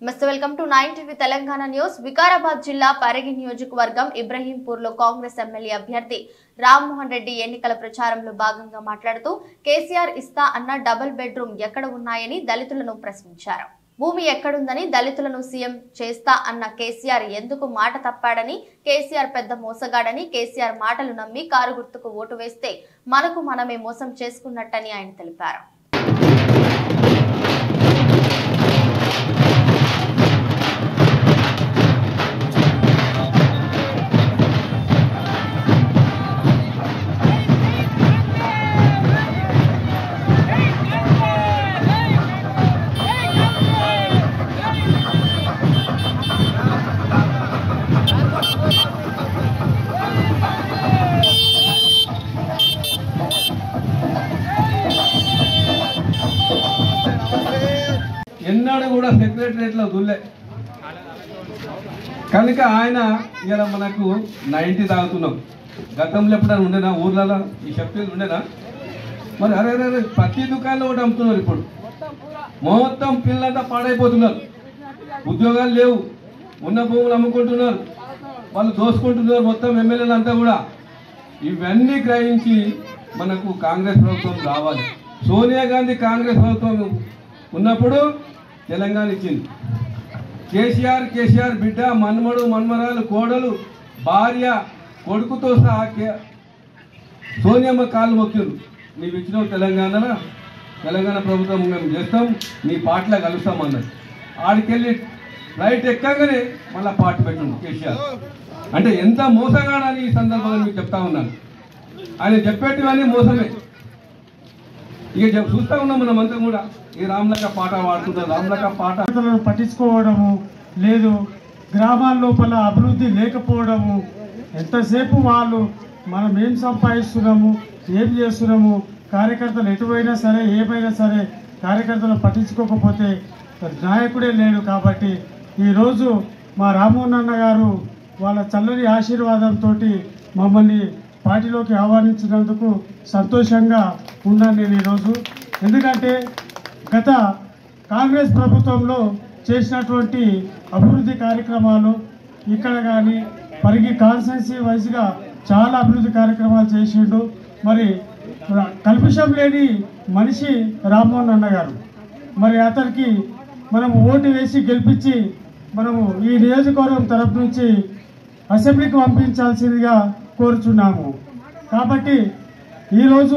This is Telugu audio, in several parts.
నమస్తే welcome to nine TV Telangana news Vikarabad జిల్లా పరిగి నియోజకవర్గం ఇబ్రహీంపూర్ లో కాంగ్రెస్ ఎమ్మెల్యే అభ్యర్థి రామ్మోహన్ రెడ్డి ఎన్నికల ప్రచారంలో భాగంగా మాట్లాడుతూ కేసీఆర్ ఇస్తా అన్న డబుల్ బెడ్రూమ్ ఎక్కడ ఉన్నాయని దళితులను ప్రశ్నించారు భూమి ఎక్కడుందని దళితులను సీఎం చేస్తా అన్న కేసీఆర్ ఎందుకు మాట తప్పాడని కేసీఆర్ పెద్ద మోసగాడని కేసీఆర్ మాటలు నమ్మి కారు గుర్తుకు ఓటు వేస్తే మనకు మనమే మోసం చేసుకున్నట్టని ఆయన తెలిపారు ఎన్నాడు కూడా సెక్రటరియట్లో దుల్లే కనుక ఆయన ఇలా మనకు నైంటీ తాగుతున్నాం గతంలో ఎప్పుడైనా ఉండేనా ఊర్లలో ఈ షెఫ్టీలు ఉండేనా మరి అరే అరే అరే, ప్రతి దుకాణంలో ఒకటి అమ్ముతున్నారు ఇప్పుడు మొత్తం పిల్లలంతా పాడైపోతున్నారు ఉద్యోగాలు లేవు ఉన్న భూములు అమ్ముకుంటున్నారు వాళ్ళు దోసుకుంటున్నారు మొత్తం ఎమ్మెల్యేలు అంతా కూడా ఇవన్నీ గ్రహించి మనకు కాంగ్రెస్ ప్రభుత్వం రావాలి సోనియా గాంధీ కాంగ్రెస్ ప్రభుత్వం ఉన్నప్పుడు తెలంగాణ ఇచ్చింది కేసీఆర్ కేసీఆర్ బిడ్డ మన్మడు మన్మరాలు కోడలు భార్య కొడుకుతో సహా కే- సోనియమ్మ కాళ్ళు మొక్కిండు నీవు ఇచ్చిన తెలంగాణలో తెలంగాణ ప్రభుత్వం మేము చేస్తాం నీ పార్టీలో కలుస్తాం అన్నది ఆడికెళ్ళి ఫ్లైట్ ఎక్కగానే మళ్ళీ పార్టీ పెట్టిండు కేసీఆర్ అంటే ఎంత మోసగాడని ఈ సందర్భంగా మీకు చెప్తా ఉన్నాను ఆయన చెప్పేటివన్నీ మోసమే ఇక చెప్- చూస్తా ఉన్నాం మనం అంతా కూడా ఈ రామ్లక్క పాట పాడుతున్నారు రామ్లక్క పాట బాధ్యతలను పట్టించుకోవడము లేదు గ్రామాల లోపల అభివృద్ధి లేకపోవడము ఎంతసేపు వాళ్ళు మనం ఏం సంపాదిస్తున్నాము ఏం చేస్తున్నాము కార్యకర్తలు ఎటువైనా సరే ఏమైనా సరే కార్యకర్తలు పట్టించుకోకపోతే నాయకుడే లేడు కాబట్టి ఈరోజు మా రామ్మోహన్ అన్న గారు వాళ్ళ చల్లని ఆశీర్వాదంతో మమ్మల్ని పార్టీలోకి ఆహ్వానించినందుకు సంతోషంగా ఉన్నాను నేను ఈరోజు ఎందుకంటే గత కాంగ్రెస్ ప్రభుత్వంలో చేసినటువంటి అభివృద్ధి కార్యక్రమాలు ఇక్కడ కానీ పరిగి కాన్స్టెన్సీ వైజ్గా చాలా అభివృద్ధి కార్యక్రమాలు చేసిండు మరి ర- కల్పిషం లేని మనిషి రామ్మోహన్ అన్న గారు మరి అతనికి మనం ఓటు వేసి గెలిపించి మనము ఈ నియోజకవర్గం తరపు నుంచి అసెంబ్లీకి పంపించాల్సిందిగా కోరుచున్నాము కాబట్టి ఈరోజు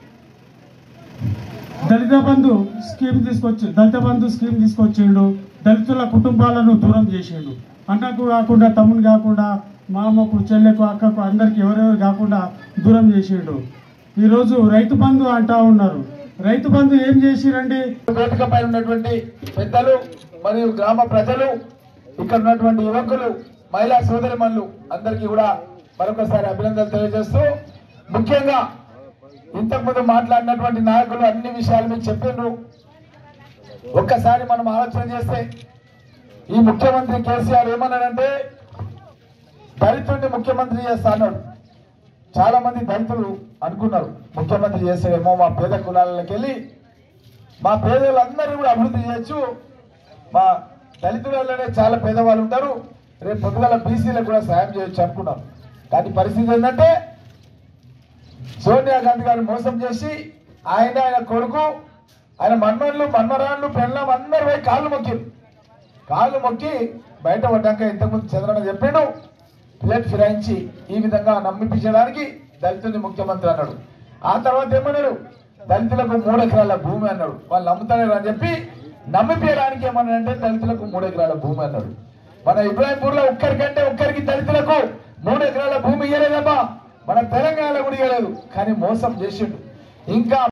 దళిత బంధు స్కీమ్ తీసుకొచ్చి దళిత బంధు స్కీమ్ తీసుకొచ్చిండు దళితుల కుటుంబాలను దూరం చేసిండు అన్నకు కాకుండా తమ్ముని కాకుండా మామకు చెల్లెకు అక్కకు అందరికి ఎవరెవరు కాకుండా దూరం చేసిండు ఈరోజు రైతు బంధు అంటా ఉన్నారు రైతు బంధు ఏం చేసిరండి వేదిక పైన ఉన్నటువంటి పెద్దలు మరియు గ్రామ ప్రజలు ఇక్కడ ఉన్నటువంటి యువకులు మహిళా సోదరిమణులు అందరికీ కూడా మరొకసారి అభినందనలు తెలియజేస్తూ ముఖ్యంగా ఇంతకుముందు మాట్లాడినటువంటి నాయకులు అన్ని విషయాలు మీకు చెప్పిండ్రు ఒక్కసారి మనం ఆలోచన చేస్తే ఈ ముఖ్యమంత్రి కేసీఆర్ ఏమన్నాడంటే దళితుడిని ముఖ్యమంత్రి చేస్తా అన్నాడు చాలా మంది దళితులు అనుకున్నారు ముఖ్యమంత్రి చేసాడేమో మా పేద కులాలకి వెళ్ళి మా పేదలందరూ కూడా అభివృద్ధి చేయొచ్చు మా దళితులలోనే చాలా పేదవాళ్ళు ఉంటారు రేపు పొద్దుగల బీసీలకు కూడా సాయం చేయొచ్చు అనుకున్నాం కానీ పరిస్థితి ఏంటంటే సోనియా గాంధీ గారిని మోసం చేసి ఆయన ఆయన కొడుకు ఆయన మన్మన్లు మన్మరాళ్ళు పెళ్ళం అందరు పోయి కాళ్ళు మొక్కిరు కాళ్ళు మొక్కి బయట పడ్డాక ఇంతకుముందు చంద్రన్న చెప్పిండు ప్లేట్ ఫిరాయించి ఈ విధంగా నమ్మిపించడానికి దళితుని ముఖ్యమంత్రి అన్నాడు ఆ తర్వాత ఏమన్నాడు దళితులకు మూడు ఎకరాల భూమి అన్నాడు వాళ్ళు నమ్ముతారు అని చెప్పి నమ్మిపించడానికి ఏమన్నాడంటే దళితులకు మూడు ఎకరాల భూమి అన్నాడు మన ఇబ్రాహింపూర్ లో ఒక్కరికంటే ఒక్కరికి దళితులకు మూడు ఎకరాల భూమి ఇయ్యలేదమ్మా మన తెలంగాణలో కూడా ఇవ్వలేదు కానీ మోసం చేసిండు ఇంకా